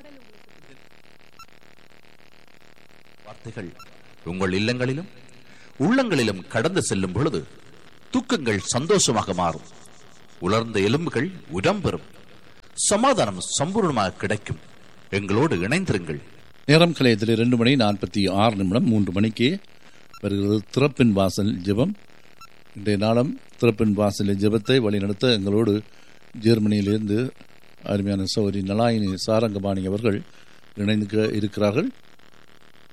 வார்த்தைகள் உங்கள் இல்லங்களிலும் உள்ளங்களிலும் கடந்து செல்லும் பொழுது தூக்கங்கள் சந்தோஷமாக மாறும் உலர்ந்த எலும்புகள் உரம் பெறும் சமாதானம் சம்பூர்ணமாக கிடைக்கும் எங்களோடு இணைந்திருங்கள் நேரம் கலையத்தில் இரண்டு மணி நாற்பத்தி ஆறு நிமிடம் மூன்று மணிக்கு வருகிறது திறப்பின் வாசல் ஜெபம் இன்றைய நாளும் திறப்பின் வாசல் ஜெபத்தை வழிநடத்த எங்களோடு ஜெர்மனியிலிருந்து அருமையான சௌரி நலாயினி சாரங்கபாணி அவர்கள் இணைந்து இருக்கிறார்கள்